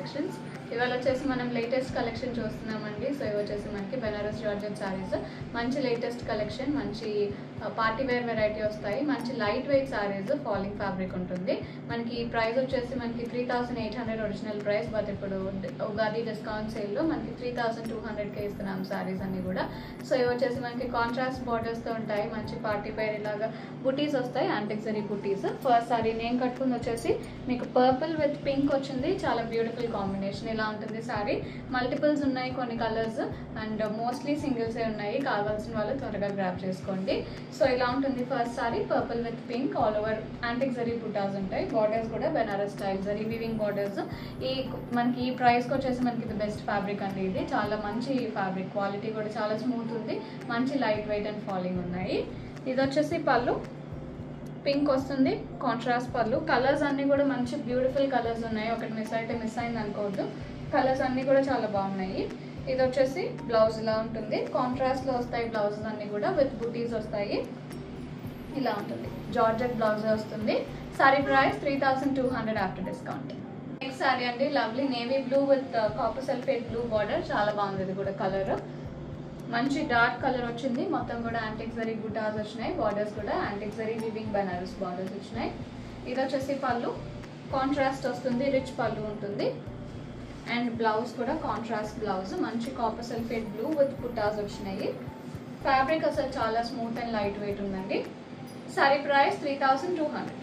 collections ఇవాళ వచ్చేసి మనం లేటెస్ట్ కలెక్షన్ చూస్తున్నామండి సో ఇవి వచ్చేసి మనకి బెనారస్ జార్జెట్ సారీస్ మంచి లేటెస్ట్ కలెక్షన్ మంచి పార్టీ వేర్ వెరైటీ వస్తాయి మంచి light weight saris falling fabric ఉంటుంది మనకి ఈ ప్రైస్ వచ్చేసి మనకి three thousand eight hundred original price but ఇప్పుడు ఉగాది డిస్కౌంట్ సేల్లో మనకి త్రీ థౌసండ్ టూ హండ్రెడ్కే ఇస్తున్నాం సారీస్ అన్ని కూడా సో ఇవి వచ్చేసి మనకి కాంట్రాస్ట్ బార్డర్స్తో ఉంటాయి మంచి పార్టీ వేర్ ఇలాగా బుటీస్ వస్తాయి యాంటిక్సరీ బుటీస్ ఫస్ట్ సారీ నేను కట్టుకుంది వచ్చేసి మీకు పర్పుల్ విత్ పింక్ వచ్చింది చాలా బ్యూటిఫుల్ కాంబినేషన్ ఇలా ఉంటుంది సారీ మల్టిపుల్స్ ఉన్నాయి కొన్ని కలర్స్ అండ్ మోస్ట్లీ సింగిల్సే ఉన్నాయి కావాల్సిన వాళ్ళు త్వరగా గ్రాప్ చేసుకోండి సో ఇలా ఉంటుంది first sari purple with pink all over antique zari butas ఉంటాయి బార్డర్స్ కూడా Banaras style zari weaving borders ఈ మనకి ఈ ప్రైస్కి వచ్చేసి మనకి ఇది బెస్ట్ ఫ్యాబ్రిక్ అండి ఇది చాలా మంచి ఫ్యాబ్రిక్ క్వాలిటీ కూడా చాలా స్మూత్ ఉంది మంచి లైట్ వెయిట్ అండ్ ఫాలింగ్ ఉన్నాయి ఇది వచ్చేసి పళ్ళు పింక్ వస్తుంది కాంట్రాస్ట్ పళ్ళు కలర్స్ అన్నీ కూడా మంచి బ్యూటిఫుల్ కలర్స్ ఉన్నాయి ఒకటి మిస్ అయితే మిస్ అయింది అనుకోవద్దు కలర్స్ అన్నీ కూడా చాలా బాగున్నాయి ఇది వచ్చేసి బ్లౌజ్ ఇలా ఉంటుంది కాంట్రాస్ట్లో వస్తాయి బ్లౌజెస్ అన్నీ కూడా విత్ బుటీస్ వస్తాయి ఇలా ఉంటుంది జార్జెట్ బ్లౌజ్ వస్తుంది sari price three thousand two hundred after discount next sari అండి lovely navy blue with copper sulphate blue border చాలా బాగుంది ఇది కూడా కలర్ మంచి డార్క్ కలర్ వచ్చింది మొత్తం కూడా యాంటిక్ జరీ బుటాస్ వచ్చినాయి బార్డర్స్ కూడా antique zari weaving Banaras borders వచ్చినాయి ఇది వచ్చేసి పళ్ళు కాంట్రాస్ట్ వస్తుంది రిచ్ పళ్ళు ఉంటుంది అండ్ బ్లౌజ్ కూడా కాంట్రాస్ట్ బ్లౌజ్ మంచి copper sulphate blue with butas వచ్చినాయి ఫ్యాబ్రిక్ అసలు చాలా స్మూత్ అండ్ లైట్ వెయిట్ ఉందండి sari price three thousand two hundred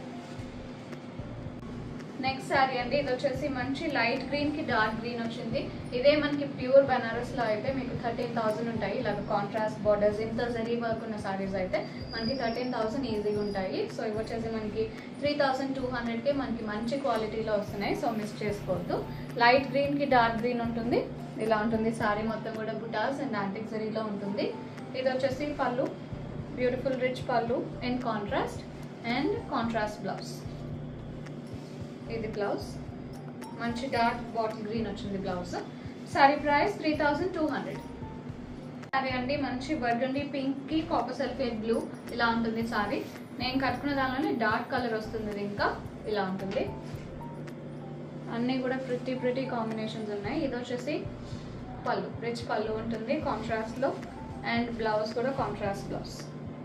next sari అండి ఇది వచ్చేసి మంచి లైట్ గ్రీన్ కి డార్క్ గ్రీన్ వచ్చింది ఇదే మనకి ప్యూర్ బనారస్ లో అయితే మీకు థర్టీన్ థౌసండ్ ఉంటాయి ఇలాగ కాంట్రాస్ట్ బార్డర్స్ ఇంత జరీ వర్క్ ఉన్న సారీస్ అయితే మనకి థర్టీన్ థౌసండ్ ఈజీగా ఉంటాయి సో ఇవి వచ్చేసి మనకి త్రీ థౌసండ్ టూ హండ్రెడ్కి మనకి మంచి క్వాలిటీలో వస్తున్నాయి సో మిస్ చేసుకోవద్దు లైట్ గ్రీన్ కి డార్క్ గ్రీన్ ఉంటుంది ఇలా ఉంటుంది సారీ మొత్తం కూడా బుటాస్ అండ్ యాంటిక్ జరీలో ఉంటుంది ఇది వచ్చేసి pallu beautiful rich pallu in contrast and contrast blouse ఇది బ్లౌజ్ మంచి డార్క్ బాటిల్ గ్రీన్ వచ్చింది blouse sari price three thousand two hundred sari అండి మంచి బర్గండి పింక్ కి కాపర్ సల్ఫేట్ బ్లూ ఇలా ఉంటుంది సారీ నేను కట్టుకున్న దానిలోనే డార్క్ కలర్ వస్తుంది ఇది ఇంకా ఇలా ఉంటుంది అన్నీ కూడా ప్రిటీ ప్రిటీ కాంబినేషన్స్ ఉన్నాయి ఇది వచ్చేసి పళ్ళు రిచ్ పళ్ళు ఉంటుంది కాంట్రాస్ట్లో అండ్ బ్లౌజ్ కూడా contrast blouse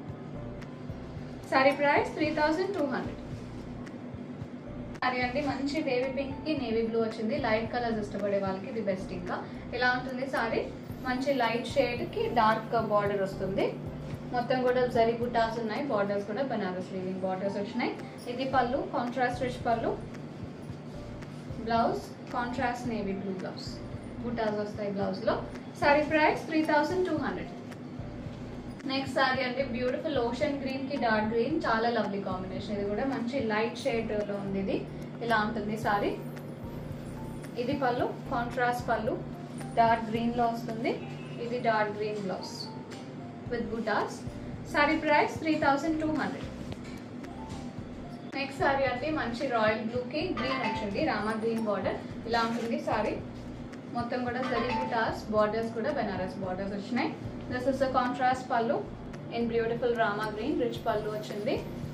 sari price three thousand two hundred sari అండి మంచి బేబీ పింక్ కి నేవీ బ్లూ వచ్చింది లైట్ కలర్స్ ఇష్టపడే వాళ్ళకి ఇది బెస్ట్ ఇంకా ఇలా ఉంటుంది సారీ మంచి లైట్ షేడ్ కి డార్క్ బార్డర్ వస్తుంది మొత్తం కూడా జరీ బుటాస్ ఉన్నాయి బార్డర్స్ కూడా బనారస్ వీవింగ్ బార్డర్స్ వచ్చినాయి ఇది pallu contrast rich pallu blouse contrast navy blue blouse butas వస్తాయి బ్లౌజ్ లో sari price three thousand two hundred next sari అంటే బ్యూటిఫుల్ ఓషన్ గ్రీన్ కి డార్క్ గ్రీన్ చాలా లవ్లీ కాంబినేషన్ ఇది కూడా మంచి లైట్ షేడ్ లో ఉంది ఇది ఇలా ఉంటుంది సారీ ఇది పళ్ళు కాంట్రాస్ట్ పళ్ళు డార్క్ గ్రీన్ లో వస్తుంది ఇది dark green blouse with butas sari price three thousand two hundred next sari అంటే మంచి రాయల్ బ్లూ కి గ్రీన్ వచ్చింది రామా గ్రీన్ బార్డర్ ఇలా ఉంటుంది సారీ మొత్తం కూడా జరీ బుటాస్ బార్డర్స్ కూడా బెనారస్ బార్డర్స్ వచ్చినాయి this is the contrast pallu in beautiful rama green rich pallu వచ్చింది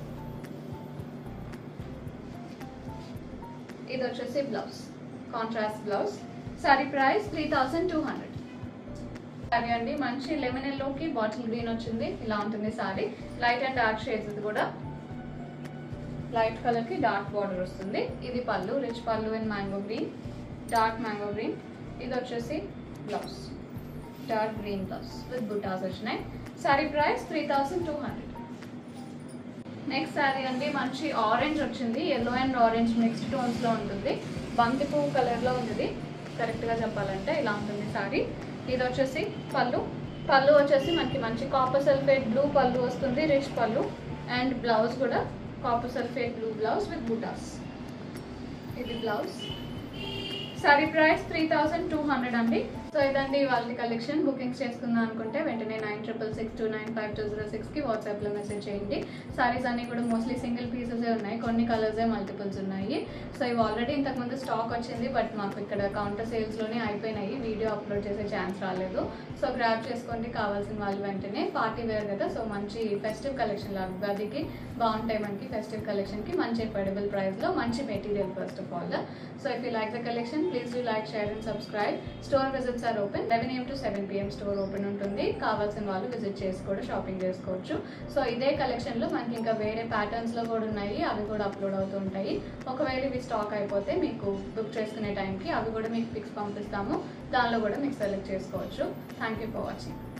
ఇది వచ్చేసి blouse contrast blouse sari price three thousand two hundred sari అండి మంచి లెమన్ ఎల్లోకి బాటిల్ గ్రీన్ వచ్చింది ఇలా ఉంటుంది sari light and dark shades ఇది కూడా లైట్ కలర్ కి డార్క్ బార్డర్ వస్తుంది ఇది pallu rich pallu in mango green dark mango green ఇది వచ్చేసి blouse dark green blouse with butas వచ్చినాయి sari price three thousand two hundred next sari అండి మంచి ఆరెంజ్ వచ్చింది yellow and orange mixed tones లో ఉంటుంది బంతి పువ్వు కలర్ లో ఉంది కరెక్ట్ గా చెప్పాలంటే ఇలా ఉంటుంది సారీ ఇది వచ్చేసి పళ్ళు పళ్ళు వచ్చేసి మనకి మంచి కాపర్ సల్ఫేట్ బ్లూ పళ్ళు వస్తుంది రిచ్ పళ్ళు అండ్ బ్లౌజ్ కూడా copper sulphate blue blouse with butas ఇది blouse sari price three thousand two hundred అండి సో ఇదండి వాళ్ళ కలెక్షన్ బుకింగ్స్ చేసుకుందాం అనుకుంటే వెంటనే nine triple six two nine five two zero సిక్స్కి వాట్సాప్లో మెసేజ్ చేయండి సారీస్ అన్ని కూడా మోస్ట్లీ సింగిల్ పీసెసే ఉన్నాయి కొన్ని కలర్సే మల్టిపుల్స్ ఉన్నాయి సో ఇవి ఆల్రెడీ ఇంతకుముందు స్టాక్ వచ్చింది బట్ మాకు ఇక్కడ కౌంటర్ సేల్స్లోనే అయిపోయినాయి వీడియో అప్లోడ్ చేసే ఛాన్స్ రాలేదు సో గ్రాప్ చేసుకోండి కావాల్సిన వాళ్ళు వెంటనే పార్టీ వేర్ కదా సో మంచి ఫెస్టివ్ కలెక్షన్ లాగా ఉగాదికి బాగుంటాయి మనకి ఫెస్టివ్ కలెక్షన్కి మంచి అఫోర్డబుల్ ప్రైస్లో మంచి material first of all so if you like the collection please do like share and subscribe store visits are open eleven AM to seven PM store open ఉంటుంది కావాల్సిన వాళ్ళు విజిట్ చేసి కూడా షాపింగ్ చేసుకోవచ్చు so ఇదే కలెక్షన్లో మనకి ఇంకా వేరే ప్యాటర్న్స్లో కూడా ఉన్నాయి అవి కూడా అప్లోడ్ అవుతూ ఉంటాయి ఒకవేళ ఇవి స్టాక్ అయిపోతే మీకు బుక్ చేసుకునే టైంకి అవి కూడా మీకు పిక్స్ పంపిస్తాము దానిలో కూడా మీకు సెలెక్ట్ చేసుకోవచ్చు థ్యాంక్ యూ ఫర్ వాచింగ్